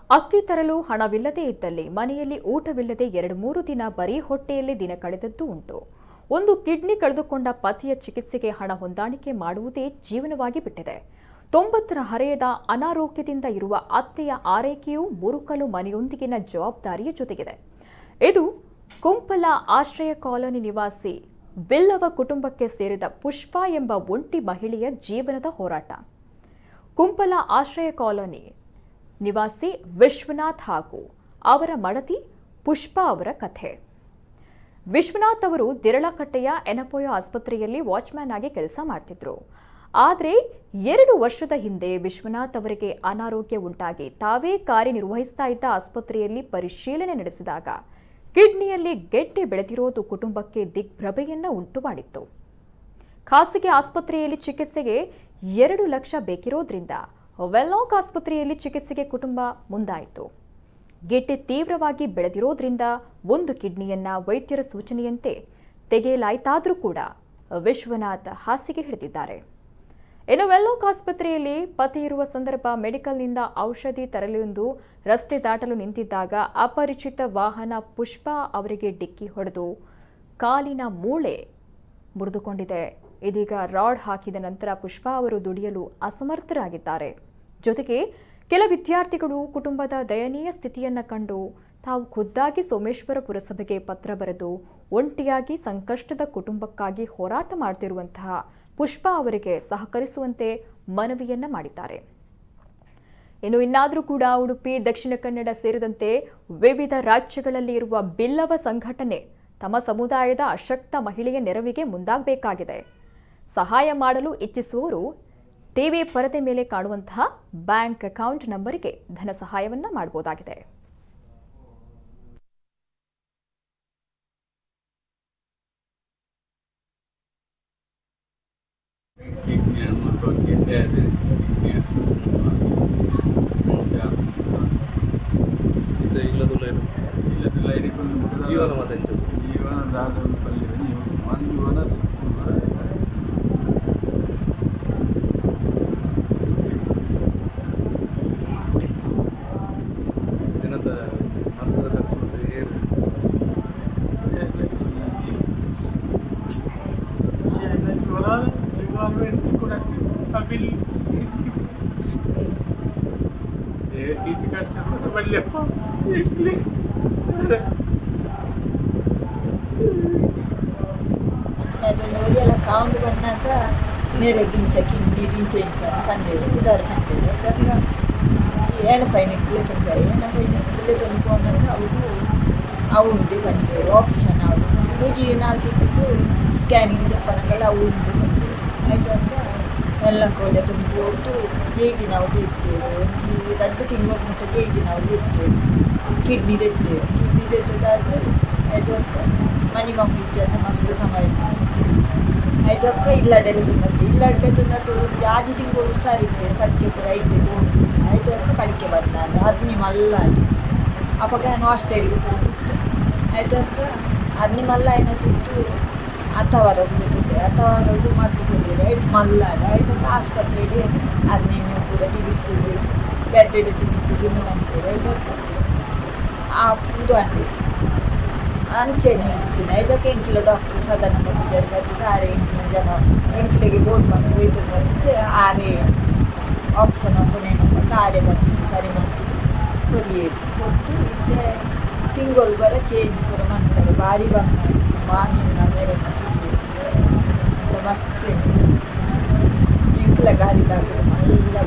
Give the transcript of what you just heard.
ಅಕ್ಕಿ ತರಲು ಹಣವಿಲ್ಲದೇ ಇದ್ದಲ್ಲಿ ಮನೆಯಲ್ಲಿ ಊಟವಿಲ್ಲದೆ ಎರಡು ಮೂರು ದಿನ ಬರೀ ಹೊಟ್ಟೆಯಲ್ಲಿ ದಿನ ಕಳೆದದ್ದು ಉಂಟು ಒಂದು ಕಿಡ್ನಿ ಕಳೆದುಕೊಂಡ ಪತಿಯ ಚಿಕಿತ್ಸೆಗೆ ಹಣ ಹೊಂದಾಣಿಕೆ ಮಾಡುವುದೇ ಜೀವನವಾಗಿ ಬಿಟ್ಟಿದೆ ತೊಂಬತ್ತರ ಹರೆಯದ ಅನಾರೋಗ್ಯದಿಂದ ಇರುವ ಅತ್ತೆಯ ಆರೈಕೆಯೂ ಮುರುಕಲು ಮನೆಯೊಂದಿಗಿನ ಜವಾಬ್ದಾರಿಯ ಜೊತೆಗಿದೆ ಇದು ಕುಂಪಲ ಆಶ್ರಯ ಕಾಲೋನಿ ನಿವಾಸಿ ಬಿಲ್ಲವ ಕುಟುಂಬಕ್ಕೆ ಸೇರಿದ ಪುಷ್ಪಾ ಎಂಬ ಒಂಟಿ ಮಹಿಳೆಯ ಜೀವನದ ಹೋರಾಟ ಕುಂಪಲ ಆಶ್ರಯ ಕಾಲೋನಿ ನಿವಾಸಿ ವಿಶ್ವನಾಥ್ ಹಾಗೂ ಅವರ ಮಡತಿ ಪುಷ್ಪಾ ಅವರ ಕಥೆ ವಿಶ್ವನಾಥ್ ಅವರು ದಿರಳಕಟ್ಟೆಯ ಎನಪೋಯ ಆಸ್ಪತ್ರೆಯಲ್ಲಿ ವಾಚ್ಮ್ಯಾನ್ ಆಗಿ ಕೆಲಸ ಮಾಡ್ತಿದ್ರು ಆದರೆ ಎರಡು ವರ್ಷದ ಹಿಂದೆ ವಿಶ್ವನಾಥ್ ಅವರಿಗೆ ಅನಾರೋಗ್ಯ ಉಂಟಾಗಿ ತಾವೇ ಕಾರ್ಯನಿರ್ವಹಿಸ್ತಾ ಇದ್ದ ಆಸ್ಪತ್ರೆಯಲ್ಲಿ ಪರಿಶೀಲನೆ ನಡೆಸಿದಾಗ ಕಿಡ್ನಿಯಲ್ಲಿ ಗೆಡ್ಡೆ ಬೆಳೆದಿರೋದು ಕುಟುಂಬಕ್ಕೆ ದಿಗ್ಭ್ರಮೆಯನ್ನ ಉಂಟು ಮಾಡಿತ್ತು ಖಾಸಗಿ ಆಸ್ಪತ್ರೆಯಲ್ಲಿ ಚಿಕಿತ್ಸೆಗೆ ಎರಡು ಲಕ್ಷ ಬೇಕಿರೋದ್ರಿಂದ ವೆಲ್ಲಾಕ್ ಆಸ್ಪತ್ರೆಯಲ್ಲಿ ಚಿಕಿತ್ಸೆಗೆ ಕುಟುಂಬ ಮುಂದಾಯಿತು ಗೆಡ್ಡೆ ತೀವ್ರವಾಗಿ ಬೆಳೆದಿರೋದ್ರಿಂದ ಒಂದು ಕಿಡ್ನಿಯನ್ನ ವೈದ್ಯರ ಸೂಚನೆಯಂತೆ ತೆಗೆಯಲಾಯ್ತಾದ್ರೂ ಕೂಡ ವಿಶ್ವನಾಥ್ ಹಾಸಿಗೆ ಹಿಡಿದಿದ್ದಾರೆ ಇನ್ನು ವೆಲ್ಲಾಕ್ ಆಸ್ಪತ್ರೆಯಲ್ಲಿ ಪತಿ ಇರುವ ಸಂದರ್ಭ ಮೆಡಿಕಲ್ನಿಂದ ಔಷಧಿ ತರಲೆಂದು ರಸ್ತೆ ದಾಟಲು ನಿಂತಿದ್ದಾಗ ಅಪರಿಚಿತ ವಾಹನ ಪುಷ್ಪ ಅವರಿಗೆ ಡಿಕ್ಕಿ ಹೊಡೆದು ಕಾಲಿನ ಮೂಳೆ ಮುರಿದುಕೊಂಡಿದೆ ಇದೀಗ ರಾಡ್ ಹಾಕಿದ ನಂತರ ಪುಷ್ಪಾ ಅವರು ದುಡಿಯಲು ಅಸಮರ್ಥರಾಗಿದ್ದಾರೆ ಜೊತೆಗೆ ಕೆಲ ವಿದ್ಯಾರ್ಥಿಗಳು ಕುಟುಂಬದ ದಯನೀಯ ಸ್ಥಿತಿಯನ್ನ ಕಂಡು ತಾವು ಖುದ್ದಾಗಿ ಸೋಮೇಶ್ವರ ಪುರಸಭೆಗೆ ಪತ್ರ ಬರೆದು ಒಂಟಿಯಾಗಿ ಸಂಕಷ್ಟದ ಕುಟುಂಬಕ್ಕಾಗಿ ಹೋರಾಟ ಮಾಡ್ತಿರುವಂತಹ ಪುಷ್ಪಾ ಅವರಿಗೆ ಸಹಕರಿಸುವಂತೆ ಮನವಿಯನ್ನ ಮಾಡಿದ್ದಾರೆ ಇನ್ನು ಇನ್ನಾದರೂ ಕೂಡ ಉಡುಪಿ ದಕ್ಷಿಣ ಕನ್ನಡ ಸೇರಿದಂತೆ ವಿವಿಧ ರಾಜ್ಯಗಳಲ್ಲಿ ಇರುವ ಬಿಲ್ಲವ ಸಂಘಟನೆ ತಮ್ಮ ಸಮುದಾಯದ ಅಶಕ್ತ ಮಹಿಳೆಯ ನೆರವಿಗೆ ಮುಂದಾಗಬೇಕಾಗಿದೆ ಸಹಾಯ ಮಾಡಲು ಇಚ್ಛಿಸುವವರು ಟಿವಿ ಪರದೆ ಮೇಲೆ ಕಾಣುವಂತಹ ಬ್ಯಾಂಕ್ ಅಕೌಂಟ್ ನಂಬರಿಗೆ ಧನ ಸಹಾಯವನ್ನ ಮಾಡಬಹುದಾಗಿದೆ ಕಿಡ್ನಿಯನ್ನು ಮುಟ್ಟುವ ಗೆಡ್ಡೆ ಅದು ಇದು ಇಲ್ಲದುಲ್ಲ ಏನು ಇಲ್ಲದಿಲ್ಲ ಹಿಡಿಕೊಂಡು ಜೀವನ ಮತ್ತೆಂಚು ಜೀವನದಾದ ಒಂದು ಪಲ್ಯ ನೀವು ಒಂದು ಜೀವನ ದಿನದ ಅರ್ಧದ ಖರ್ಚು ಮತ್ತೆ ಏನು ಇದು ಕಷ್ಟ ಪಲ್ಯ ಅದನ್ನು ಒರಿಯೆಲ್ಲ ಕಾಂದು ಬಂದಾಗ ಮೇರೆ ಗಿಂಚ ಕಿಂಡಿ ಡಿಂಚ ಇಂಚ ಕಂಡೇರು ಉದಾರ ಕಂಡೇರು ಅದಕ್ಕ ಏಣ ಪೈನ ಕಿಲೆ ತಂದ ಏಣ ಪೈನ ಕಿಲೆ ತಂದು ಬಂದಾಗ ಅವರು ಅವು ಉಂಟು ಕಂಡೇರು ಆಪ್ಷನ್ ಅವರು ಪೂಜಿ ನಾಲ್ಕು ಸ್ಕ್ಯಾನಿಂಗ್ ದಪ್ಪನಗಳ ಅವು ಉಂಟು ಕಂಡೇರು ಆಯ್ತಾಗ ಎಲ್ಲ ಕೋಲೆ ತಂದು ಹೋಗ್ತು ಜೈ ದಿನ ಅವ್ರು ಇರ್ತೇವೆ ಒಂಜಿ ಎರಡು ತಿಂಗಳು ಮುಟ್ಟ ಜೈ ದಿನ ಅವ್ರು ಇರ್ತೇವೆ ಕಿಡ್ನಿ ತೆತ್ತೇವೆ ಕಿಡ್ನಿ ತೆತ್ತದಾದ್ರೆ ಆಯ್ತಾಗ ಮನಿ ಮಗು ಇದ್ದಂದ್ರೆ ಮಸ್ತ್ ಸಮಯ ಐದಕ್ಕ ಇಲ್ಲಡೆಲ್ಲ ತಿನ್ನತ್ತೆ ಇಲ್ಲಡ್ಡೆ ತಿನ್ನತ್ತು ಆದಿ ತಿಂಗಳು ಹುಷಾರಿದ್ದೇನೆ ಪಡಿಕೆ ಪೂರ ಐದು ಹೋಗಿದ್ದೇನೆ ಐದಕ್ಕ ಪಡಿಕೆ ಬಂದಾನೆ ಅರ್ನಿ ಮಲ್ಲಾಡಿ ಅವಾಗ ನಾನು ಹಾಸ್ಟೆಲ್ಗೆ ಹೋಗಿದ್ದೆ ಐದಕ್ಕ ಅರ್ನಿ ಮಲ್ಲ ಏನ ತುಟ್ಟು ಅಥವಾರದ್ದು ತುಟ್ಟೆ ಅಥವಾರದ್ದು ಮಟ್ಟು ಕೊಡಿಯರು ಐದು ಮಲ್ಲಾಡ ಐದಕ್ಕ ಆಸ್ಪತ್ರೆಗೆ ಅರ್ನಿನ ಕೂಡ ತೆಗಿತೀವಿ ಬೆಡ್ ಹಿಡಿದು ತೆಗಿತೀವಿ ಇನ್ನು ಬಂತೇವೆ ಐದಕ್ಕ ಆ ಇದು ಅಂಡಿ ಅಂಚೆನೆ ಇಡ್ತೀನಿ ಇದಕ್ಕೆ ಎಂಕಿಲ ಡಾಕ್ಟರ್ ಸಾಧಾರಣ ಪೂಜಾರಿ ಬರ್ತಿದ್ದೆ ಆರೆ ಎಂಕಿನ ಜನ ಎಂಕಿಲಿಗೆ ಬೋರ್ಡ್ ಮಾಡಿ ಒಯ್ದು ಬರ್ತಿದ್ದೆ ಆರೆ ಆಪ್ಷನ್ ಕೊನೆ ನಮ್ಮ ಆರೆ ಬರ್ತಿದ್ದೆ ಸರಿ ಮಾಡ್ತಿದ್ದೆ ಕೊರಿಯೇರು ಕೊಟ್ಟು ಮತ್ತೆ ತಿಂಗೊಳ್ಗರ ಚೇಂಜ್ ಪೂರ ಮಾಡ್ತಾರೆ ಭಾರಿ ಬಂಗ ಮಾಮಿನ ಮೇರೆ ತುರಿಯೇರು ಮಸ್ತ್ ಎಂಕಿಲ ಗಾಡಿ ತಾಕಿದ್ರೆ ಮಲ್ಲ